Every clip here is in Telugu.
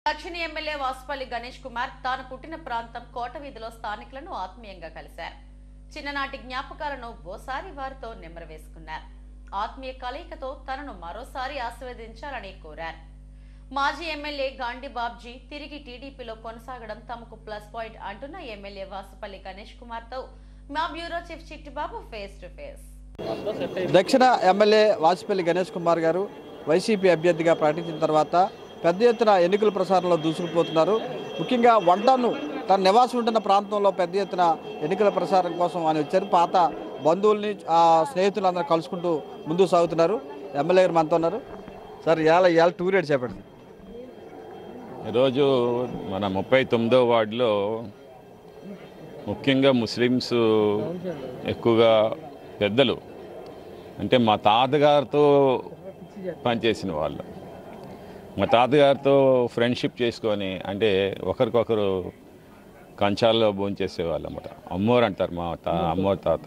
దక్షిణ ఎమ్మెల్యే వాసుపల్లి గణేష్ కుమార్ తాను పుట్టిన ప్రాంతం కోట వీధిలో స్థానికులను ఆత్మీయంగా కలిశారు చిన్ననాటి జ్ఞాపకాలను ఓసారి వారితో నెమరవేసుకున్నారు ఆత్మీయ కలయికతో తనను మరోసారి ఆశీర్వదించాలని కోరారు మాజీ ఎమ్మెల్యే గాంధీ బాబ్జీ తిరిగి టీడీపీలో కొనసాగడం తమకు ప్లస్ పాయింట్ అంటున్న ఎమ్మెల్యే వాసుపల్లి గణేష్ కుమార్ తో మా bureau chief Chittibabu face to face దక్షిణ ఎమ్మెల్యే వాజ్పేయి గణేష్ కుమార్ గారు వైసీపీ అభ్యర్థిగా ప్రకటించిన తర్వాత పెద్ద ఎత్తున ఎన్నికల ప్రచారంలో దూసుకుపోతున్నారు ముఖ్యంగా వంటను తన నివాసం ఉంటున్న ప్రాంతంలో పెద్ద ఎత్తున ఎన్నికల ప్రచారం కోసం అని వచ్చారు పాత బంధువుల్ని ఆ, స్నేహితులందరూ కలుసుకుంటూ ముందుకు సాగుతున్నారు ఎమ్మెల్యే గారు మనతో ఉన్నారు సార్ ఇవాళ ఇవాళ టూర్ ఎయిట్ చెప్పండి ఈరోజు మన ముప్పై తొమ్మిదో వార్డులో ముఖ్యంగా ముస్లిమ్స్ ఎక్కువగా పెద్దలు అంటే మా తాతగారితో పనిచేసిన వాళ్ళు మా తాతగారితో ఫ్రెండ్షిప్ చేసుకొని అంటే ఒకరికొకరు కంచాల్లో భోంచేసేవాళ్ళు అన్నమాట అమ్మోరు అంటారు మా తా అమ్మోరు తాత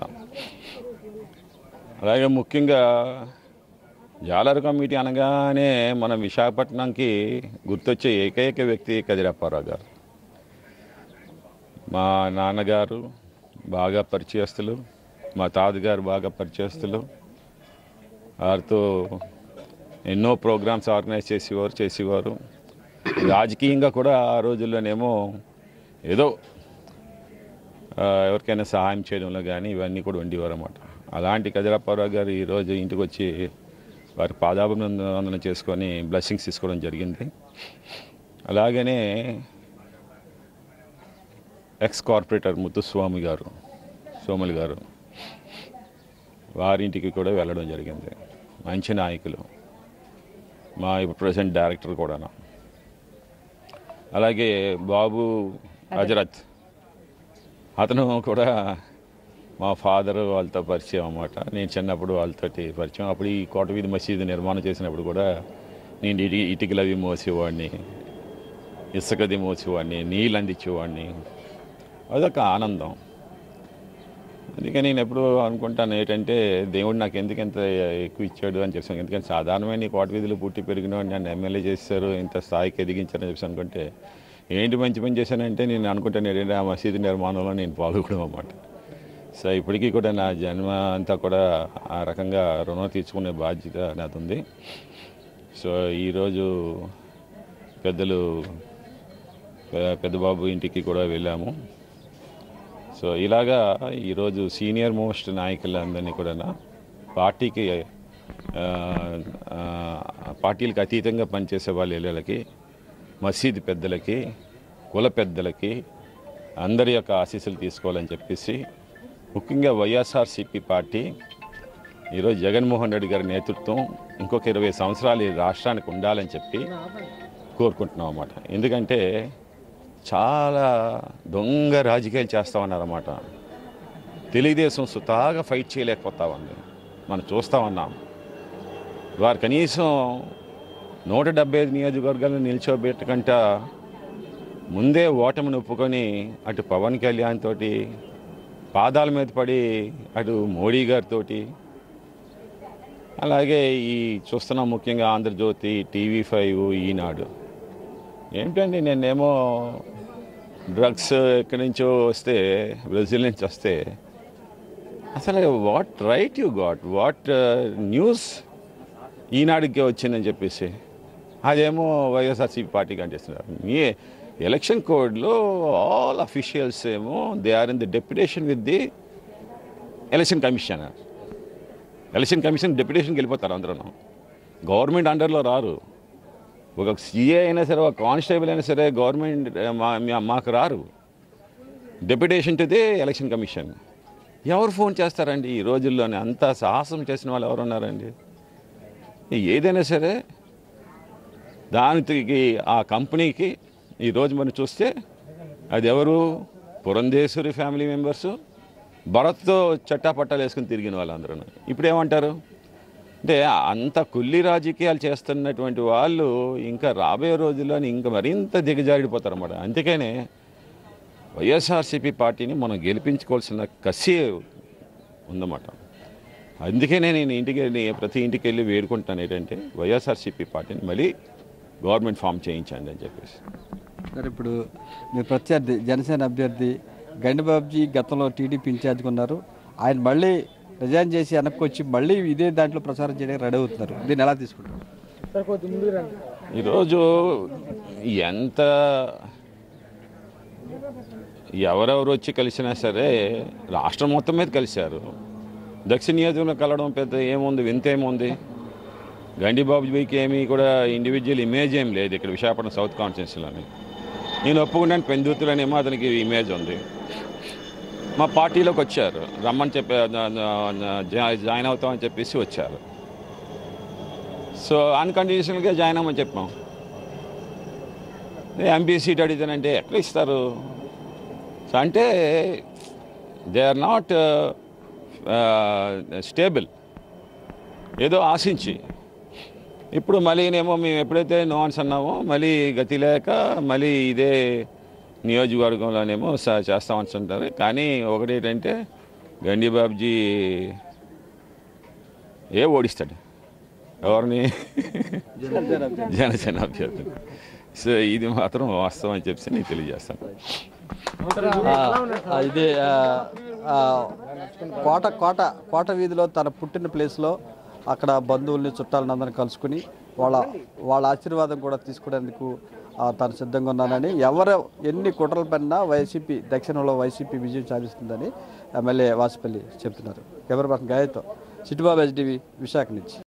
అలాగే ముఖ్యంగా జాలర్ కమిటీ అనగానే మన విశాఖపట్నంకి గుర్తొచ్చే ఏకైక వ్యక్తి కదిరప్పారావు గారు మా నాన్నగారు బాగా పరిచయస్తులు మా తాతగారు బాగా పరిచయస్తులు వారితో ఎన్నో ప్రోగ్రామ్స్ ఆర్గనైజ్ చేసేవారు చేసేవారు రాజకీయంగా కూడా ఆ రోజుల్లోనేమో ఏదో ఆ, ఎవరికైనా సహాయం చేయడంలో కానీ ఇవన్నీ కూడా ఉండేవారు అన్నమాట అలాంటి కదిరప్పారావు గారు ఈరోజు ఇంటికి వచ్చి వారి పాదాభినందన చేసుకొని బ్లెస్సింగ్స్ తీసుకోవడం జరిగింది అలాగనే ఎక్స్ కార్పొరేటర్ ముత్తుస్వామి గారు సోములు గారు వారింటికి కూడా వెళ్ళడం జరిగింది మంచి నాయకులు మా ఇప్పుడు ప్రజెంట్ డైరెక్టర్ కూడా అలాగే బాబు హజరత్ అతను కూడా మా ఫాదర్ వాళ్ళతో పరిచయం అన్నమాట నేను చిన్నప్పుడు వాళ్ళతోటి పరిచయం అప్పుడు ఈ కోట వీధి మసీదు నిర్మాణం చేసినప్పుడు కూడా నేను ఇటి ఇటుకలు అవి మోసేవాడిని ఇసుకది మోసేవాడిని నీళ్ళు అందించేవాడిని అదొక ఆనందం అందుకే నేను ఎప్పుడు అనుకుంటాను ఏంటంటే దేవుడు నాకు ఎందుకు ఎంత ఎక్కువ ఇచ్చాడు అని చెప్పాను ఎందుకంటే సాధారణమైన ఈ కోట వీధులు పుట్టి పెరిగిన వాడిని నన్ను ఎమ్మెల్యే చేశారు ఇంత స్థాయికి ఎదిగించారని చెప్పి అనుకుంటే ఏంటి మంచి పని చేశానంటే నేను అనుకుంటాను ఏంటంటే ఆ మసీదు నిర్మాణంలో నేను పాల్గొనడం అన్నమాట సో ఇప్పటికీ కూడా నా జన్మ అంతా కూడా ఆ రకంగా రుణం తీర్చుకునే బాధ్యత నాది ఉంది సో ఈరోజు పెద్దలు పె- పెద్దబాబు ఇంటికి కూడా వెళ్ళాము సో ఇలాగా ఈరోజు సీనియర్ మోస్ట్ నాయకులందరినీ కూడా పార్టీకి ఆ, ఆ, పార్టీలకు అతీతంగా పనిచేసే వాళ్ళ ఇళ్ళకి మసీదు పెద్దలకి కుల పెద్దలకి అందరి యొక్క ఆశీస్సులు తీసుకోవాలని చెప్పేసి ముఖ్యంగా వైఎస్ఆర్సీపీ పార్టీ ఈరోజు జగన్మోహన్ రెడ్డి గారి నేతృత్వం ఇంకొక ఇరవై సంవత్సరాలు ఈ రాష్ట్రానికి ఉండాలని చెప్పి కోరుకుంటున్నాం అన్నమాట ఎందుకంటే చాలా దొంగ రాజకీయాలు చేస్తూ ఉన్నారన్నమాట తెలుగుదేశం సుతాగా ఫైట్ చేయలేకపోతా ఉంది మనం చూస్తూ ఉన్నాం వారు కనీసం నూట డెబ్బై ఐదు నియోజకవర్గాలను నిల్చోబెట్టకంట ముందే ఓటమిని ఒప్పుకొని అటు పవన్ కళ్యాణ్ తోటి పాదాల మీద పడి అటు మోడీ గారితోటి అలాగే ఈ చూస్తున్నాం ముఖ్యంగా ఆంధ్రజ్యోతి టీవీ ఫైవ్ ఈనాడు ఏంటండి నేనేమో డ్రగ్స్ ఎక్కడి నుంచో వస్తే బ్రెజిల్ నుంచి వస్తే అసలు what right you got what news ఈనాడుకే వచ్చిందని చెప్పేసి అదేమో వైఎస్ఆర్సీపీ పార్టీకి అంటేస్తున్నారు మీ ఎలక్షన్ కోడ్లో ఆల్ అఫీషియల్స్ ఏమో they are in the deputation with the election commission election commission డెప్యుటేషన్కి వెళ్ళిపోతారు అందరూ గవర్నమెంట్ అండర్లో రారు ఒక సీఏ అయినా సరే ఒక కానిస్టేబుల్ అయినా సరే గవర్నమెంట్ మా మా- మాకు రారు deputation to the election commission ఎవరు ఫోన్ చేస్తారండి ఈ రోజుల్లోనే అంత సాహసం చేసిన వాళ్ళు ఎవరు ఉన్నారండి ఏదైనా సరే దానికి ఆ కంపెనీకి ఈరోజు మనం చూస్తే అది ఎవరు పురంధేశ్వరి ఫ్యామిలీ మెంబర్సు భరత్తో చట్టాపట్టాలు వేసుకుని తిరిగిన వాళ్ళందరూ ఇప్పుడు ఏమంటారు అంటే అంత కుల్లి రాజకీయాలు చేస్తున్నటువంటి వాళ్ళు ఇంకా రాబోయే రోజుల్లో ఇంకా మరింత దిగజారిపోతారు అన్నమాట అందుకనే వైఎస్ఆర్సీపీ పార్టీని మనం గెలిపించుకోవాల్సిన కసి ఉందన్నమాట అందుకే నేను ఇంటికి వెళ్ళి ప్రతి ఇంటికి వెళ్ళి వేడుకుంటాను ఏంటంటే వైఎస్ఆర్సీపీ పార్టీని మళ్ళీ గవర్నమెంట్ ఫామ్ చేయించండి అని చెప్పేసి సార్ ఇప్పుడు మీ ప్రత్యర్థి జనసేన అభ్యర్థి గండిబాబుజీ గతంలో టీడీపీ ఇన్ఛార్జ్గా ఉన్నారు ఆయన మళ్ళీ రిజైన్ చేసి వెనక్కి వచ్చి మళ్ళీ ఇదే దాంట్లో ప్రచారం చేయడానికి రెడీ అవుతున్నారు దీన్ని ఎలా తీసుకుంటారు ఈరోజు ఎంత ఎవరెవరు వచ్చి కలిసినా సరే రాష్ట్రం మొత్తం మీద కలిశారు దక్షిణ నియోజకవర్గంలో కలవడం పెద్ద ఏముంది వింత ఏముంది గండిబాబుజీకి ఏమీ కూడా ఇండివిజువల్ ఇమేజ్ ఏం లేదు ఇక్కడ విశాఖపట్నం సౌత్ కాన్స్టిట్యున్సీలోని నేను ఒప్పుకున్నాను పెందుతులనేమో అతనికి ఇమేజ్ ఉంది మా పార్టీలోకి వచ్చారు రమ్మని చెప్పి జా- జాయిన్ అవుతామని చెప్పేసి వచ్చారు సో అన్కండిషనల్గా జాయిన్ అవ్వమని చెప్పాం ఎంపీ సీట్ అడిగితేనంటే ఎట్లా ఇస్తారు సో అంటే దే ఆర్ నాట్ స్టేబుల్ ఏదో ఆశించి ఇప్పుడు మళ్ళీనేమో మేము ఎప్పుడైతే నోన్స్ అన్నామో మళ్ళీ గతి లేక మళ్ళీ ఇదే నియోజకవర్గంలోనేమో స- చేస్తామని అంటారు కానీ ఒకటి ఏంటంటే గండిబాబుజీ ఏ ఓడిస్తాడు ఎవరిని జనసేన అభ్యర్థి సో ఇది మాత్రం వాస్తవం అని చెప్పి నేను తెలియజేస్తాను ఆ, ఇది ఆ, ఆ, కోట కోట కోట వీధిలో తన పుట్టిన ప్లేస్లో అక్కడ బంధువుల్ని చుట్టాలని అందరిని కలుసుకుని వాళ్ళ వాళ్ళ ఆశీర్వాదం కూడా తీసుకోవడానికి ఆ, తాను సిద్ధంగా ఉన్నానని ఎవరు ఎన్ని కుట్రలు పడినా వైసీపీ దక్షిణంలో వైసీపీ విజయం సాధిస్తుందని ఎమ్మెల్యే వాసుపల్లి చెప్తున్నారు కెమెరా పర్సన్ గాయతో చిట్టుబాబు ఎస్డివి విశాఖ నుంచి